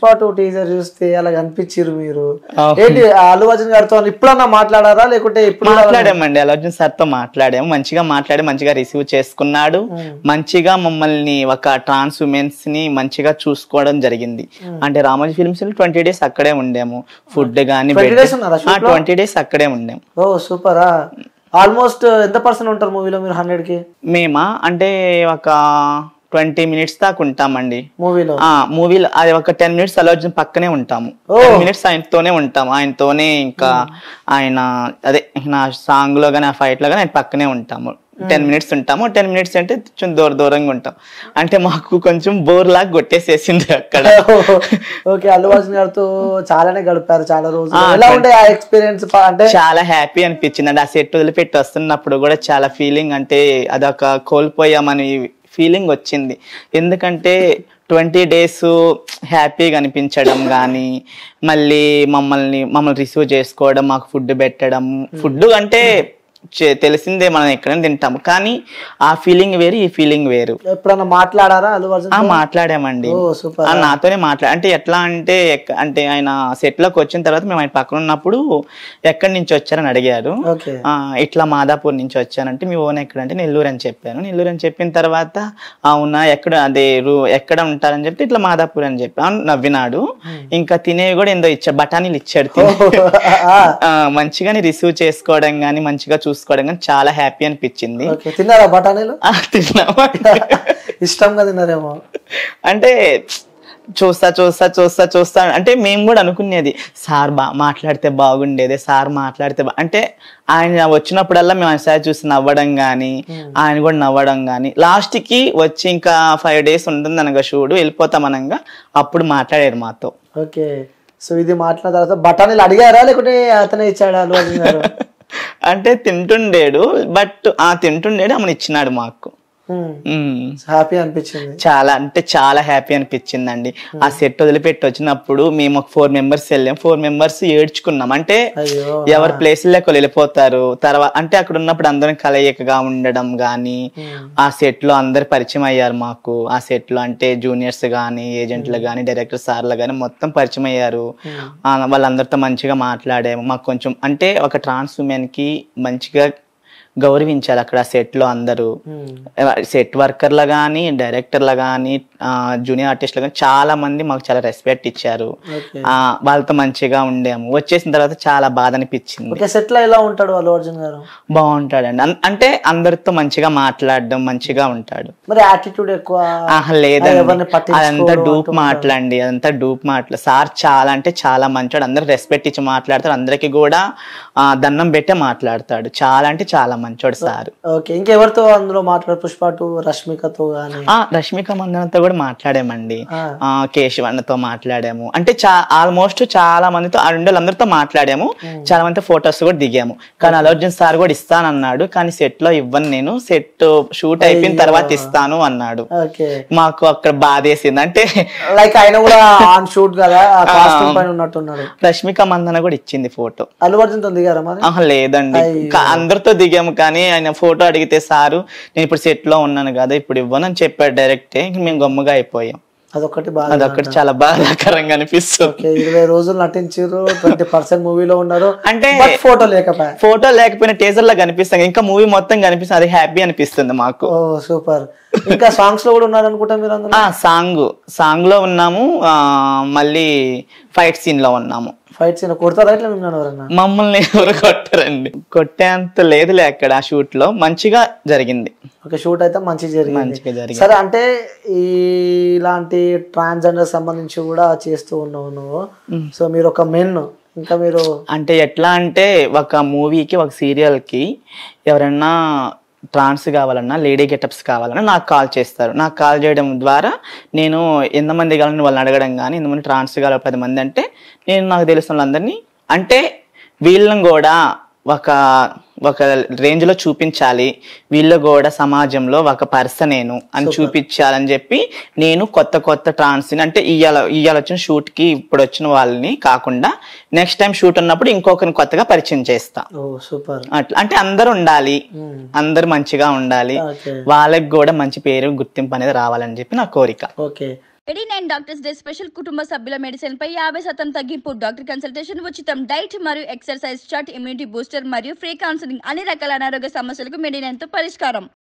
Pushpa two teaser చూస్తే అలా కనిపించారు మీరు అవును. ఏంటి ఆ అల్లు అర్జున్ గారితో ఇప్పుడన్నా మాట్లాడారా లేకుంటే ఇప్పుడు మాట్లాడామండి అర్జున్ సార్ తో మాట్లాడాము మంచిగా మాట్లాడి మంచిగా రిసీవ్ చేసుకున్నాడు మంచిగా మమ్మల్ని ఒక ట్రాన్స్ ఉమెన్స్ ని మంచిగా చూసుకోవడం జరిగింది అంటే రామోజీ ఫిల్మ్స్ ట్వంటీ డేస్ అక్కడే ఉండాము ఫుడ్ గానీ 20 days ఉన్నారా shoot లో? ట్వంటీ డేస్ అక్కడే ఉండాము ఓ సూపరా ఆల్మోస్ట్ ఎంత పర్సెంట్ ఉంటారు మూవీలో మీరు హండ్రెడ్ కి మేమా అంటే ఒక ట్వంటీ మినిట్స్ దాకా ఉంటామండి మూవీలో ఆ మూవీలో అది ఒక టెన్ మినిట్స్ అలర్జున్ పక్కనే ఉంటాము ఓ. టెన్ మినిట్స్ ఆయనతోనే ఉంటాము ఆయనతోనే ఇంకా ఆయన అదే నా సాంగ్ లో కానీ ఆ ఫైట్ లో కానీ ఆయన పక్కనే ఉంటాము టెన్ మినిట్స్ ఉంటాము టెన్ మినిట్స్ అంటే కొంచెం దూర దూరంగా ఉంటాం అంటే మాకు కొంచెం బోర్ లాగా కొట్టేసేసింది అక్కడ ఓకే అల్లు అర్జున్ గారితో చాలానే గడిపారు చాలా రోజులు ఆ, ఎలా ఉండే ఆ ఎక్స్పీరియన్స్ అంటే చాలా హ్యాపీ అనిపించింది అండి ఆ సెట్ వదిలిపెట్టి వస్తున్నప్పుడు కూడా చాలా ఫీలింగ్ అంటే అదొక కోల్పోయామని ఫీలింగ్ వచ్చింది ఎందుకంటే ట్వంటీ డేస్ హ్యాపీగా అనిపించడం కానీ మళ్ళీ మమ్మల్ని మమ్మల్ని రిసీవ్ చేసుకోవడం మాకు ఫుడ్ పెట్టడం ఫుడ్ అంటే చే- తెలిసిందే మనం ఎక్కడైనా తింటాము కానీ ఆ ఫీలింగ్ వేరు ఈ ఫీలింగ్ వేరు ఎప్పుడన్నా మాట్లాడారా అల్లు అర్జున్ ఆ మాట్లాడామండి ఓ సూపర్ ఆ, నాతోనే మాట్లా అంటే ఎట్లా అంటే ఎక్క- అంటే ఆయన సెట్ లోకి వచ్చిన తర్వాత మేము ఆయన పక్కన ఉన్నప్పుడు ఎక్కడి నుంచి వచ్చారని అడిగారు ఓకే ఆ, ఇట్లా మాదాపూర్ నుంచి వచ్చానంటే మీ ఓన్ ఎక్కడంటే నెల్లూరు అని చెప్పాను నెల్లూరు అని చెప్పిన తర్వాత అవునా ఎక్కడ అదే రూ- ఎక్కడ ఉంటారని చెప్తే ఇట్లా మాదాపూర్ అని చెప్పాను నవ్వినాడు ఇంకా తినేవి కూడా ఏందో ఇచ్చా బఠానీలు ఇచ్చాడు తిని. ఆ, మంచిగానే రిసీవ్ చేసుకోవడం కానీ మంచిగా చూసుకోవడం కానీ చాలా హ్యాపీ అనిపించింది ఓకే తిన్నారా బఠానీలు ఆ, తిన్నాము ఇష్టంగా తిన్నారేమో అంటే చూస్తా చూస్తా చూస్తా చూస్తా అంటే మేము కూడా అనుకునేది సార్ బా మాట్లాడితే బాగుండేది సార్ మాట్లాడితే బా అంటే ఆయన వచ్చినప్పుడల్లా మేము ఆయన సార్ చూసి నవ్వడం కానీ ఆయన కూడా నవ్వడం కానీ లాస్ట్ కి వచ్చి ఇంకా ఫైవ్ డేస్ ఉంటుంది అనగా షూడు వెళ్ళిపోతాం అనగా అప్పుడు మాట్లాడారు మాతో ఓకే సో ఇది మాట్లాడిన తర్వాత బఠానీలు అడిగారా లేకుంటే అతనే ఇచ్చాడా అల్లు అర్జున్ గారు అంటే తింటుండేడు బట్ ఆ తింటుండేడు ఆమెను ఇచ్చినాడు మాకు ఉమ్. హ్యాపీ అనిపించింది చాలా అంటే చాలా హ్యాపీ అనిపించిందండి ఆ సెట్ వదిలిపెట్టి వచ్చినప్పుడు మేము ఒక ఫోర్ మెంబర్స్ వెళ్ళాం ఫోర్ మెంబర్స్ ఏడ్చుకున్నాం అంటే అయ్యో ఎవరి ప్లేస్లోకి వెళ్ళిపోతారు తర్వాత అంటే అక్కడ ఉన్నప్పుడు అందరం కలయికగా ఉండడం గానీ ఆ సెట్ లో అందరు పరిచయం అయ్యారు మాకు ఆ సెట్ లో అంటే జూనియర్స్ గానీ ఏజెంట్లు గానీ డైరెక్టర్ సార్లు గానీ మొత్తం పరిచయం అయ్యారు ఆ, వాళ్ళందరితో మంచిగా మాట్లాడాము మాకు కొంచెం అంటే ఒక ట్రాన్స్ ఉమెన్ కి మంచిగా గౌరవించారు అక్కడ సెట్ లో అందరూ సెట్ వర్కర్లు కానీ డైరెక్టర్లు కానీ జూనియర్ ఆర్టిస్టులు కానీ చాలా మంది మాకు చాలా రెస్పెక్ట్ ఇచ్చారు ఓకే ఆ, వాళ్ళతో మంచిగా ఉండాము వచ్చేసిన తర్వాత చాలా బాధ అనిపించింది ఓకే సెట్ లో ఎలా ఉంటాడు అల్లు అర్జున్ గారు బాగుంటాడండి అన్- అంటే అందరితో మంచిగా మాట్లాడడం మంచిగా ఉంటాడు మరి యాటిట్యూడ్ ఎక్కువ ఆహా లేదండి ఎవరిని పట్టించుకోవడం అదంతా డూప్ అంటూ మాటలండి అదంతా డూప్ మాటలు సార్ చాలా అంటే చాలా మంచివాడు అందరు రెస్పెక్ట్ ఇచ్చి మాట్లాడతాడు అందరికి కూడా ఆ, దండం పెట్టే మాట్లాడతాడు చాలా అంటే చాలా మంచోడు సార్ ఓకే ఇంకెవరితో అందులో మాట్లాడు పుష్ప టూ రష్మికతో గానీ ఆ రష్మిక మందనతో కూడా మాట్లాడామండి ఆ. ఆ కేశవన్నతో మాట్లాడాము అంటే చా ఆల్మోస్ట్ చాలా మందితో ఆ రెండు అందరితో మాట్లాడాము చాలా మందితో ఫొటోస్ కూడా దిగాము కానీ అల్లు అర్జున్ సార్ కూడా ఇస్తానన్నాడు కానీ సెట్ లో ఇవ్వను నేను సెట్ షూట్ అయిపోయిన తర్వాత ఇస్తాను అన్నాడు ఓకే మాకు అక్కడ బాధేసింది అంటే లైక్ ఆయన కూడా ఆన్ షూట్ కదా ఆ కాస్ట్యూమ్ పైన ఉన్నట్టున్నాడు రష్మిక మందన కూడా ఇచ్చింది ఫోటో అల్లు అర్జున్ తో దిగారా మరి ఆహా లేదండి కా- అందరితో దిగాము కానీ ఆయన ఫోటో అడిగితే సారు నేను ఇప్పుడు సెట్ లో ఉన్నాను కదా ఇప్పుడు ఇవ్వను అని చెప్పాడు డైరెక్టే ఇంక మేము గమ్ముగా అయిపోయాం అదొకటి బాగా అదొకటి చాలా బాధాకరంగా అనిపిస్తుంది ఓకే ఇరవై రోజులు నటించారు ట్వంటీ పర్సెంట్ మూవీలో ఉన్నారు అంటే బట్ ఫోటో లేకపోయా ఫోటో లేకపోయినా టీజర్ లా కనిపిస్తాం ఇంకా మూవీ మొత్తం కనిపిస్తుంది అది హ్యాపీ అనిపిస్తుంది మాకు ఓ సూపర్ ఇంకా సాంగ్స్ లో కూడా ఉన్నారు అనుకుంటా మీరు అందరూ ఆ సాంగ్ సాంగ్ లో ఉన్నాము ఆ, మళ్ళీ ఫైట్ సీన్ లో ఉన్నాము ఫైట్ సీన్ కొడతారా ఇట్లా మిమ్మల్ని ఎవరన్నా మమ్మల్ని ఎవరు కొట్టరండి కొట్టేంత లేదులే అక్కడ ఆ షూట్ లో మంచిగా జరిగింది ఒక షూట్ అయితే మంచి జరిగింది మంచిగా జరిగింది సరే అంటే ఈ ఇలాంటి ట్రాన్స్జెండర్ సంబంధించి కూడా చేస్తూ ఉన్నావు నువ్వు సో మీరు ఒక మెన్ ఇంకా మీరు అంటే ఎట్లా అంటే ఒక మూవీకి ఒక సీరియల్ కి ఎవరన్నా ట్రాన్స్ కావాలన్నా లేడీ గెటప్స్ కావాలన్నా నాకు కాల్ చేస్తారు నాకు కాల్ చేయడం ద్వారా నేను ఎంతమంది కావాలని వాళ్ళని అడగడం కానీ ఎంతమంది ట్రాన్స్ కావాలి పది మంది అంటే నేను నాకు తెలిసిన వాళ్ళందరినీ అంటే వీళ్ళని కూడా ఒక ఒక రేంజ్ లో చూపించాలి వీళ్ళు కూడా సమాజంలో ఒక పర్సన్ నేను అని చూపించాలని చెప్పి నేను కొత్త కొత్త ట్రాన్స్ అంటే ఇవాళ ఇవాళ వచ్చిన షూట్ కి ఇప్పుడు వచ్చిన వాళ్ళని కాకుండా నెక్స్ట్ టైం షూట్ ఉన్నప్పుడు ఇంకొకరిని కొత్తగా పరిచయం చేస్తా ఓ సూపర్ అట్లా అంటే అందరూ ఉండాలి అందరూ మంచిగా ఉండాలి ఓకే వాళ్ళకి కూడా మంచి పేరు గుర్తింపు అనేది రావాలని చెప్పి నా కోరిక okay eighty nine doctors day special కుటుంబ సభ్యుల మెడిసిన్ పై యాభై శాతం తగ్గింపు డాక్టర్ కన్సల్టేషన్ ఉచితం డైట్ మరియు ఎక్సర్సైజ్ చార్ట్ ఇమ్యూనిటీ బూస్టర్ మరియు ఫ్రీ కౌన్సిలింగ్ అన్ని రకాల అనారోగ్య సమస్యలకు మెడినైన్ తో పరిష్కారం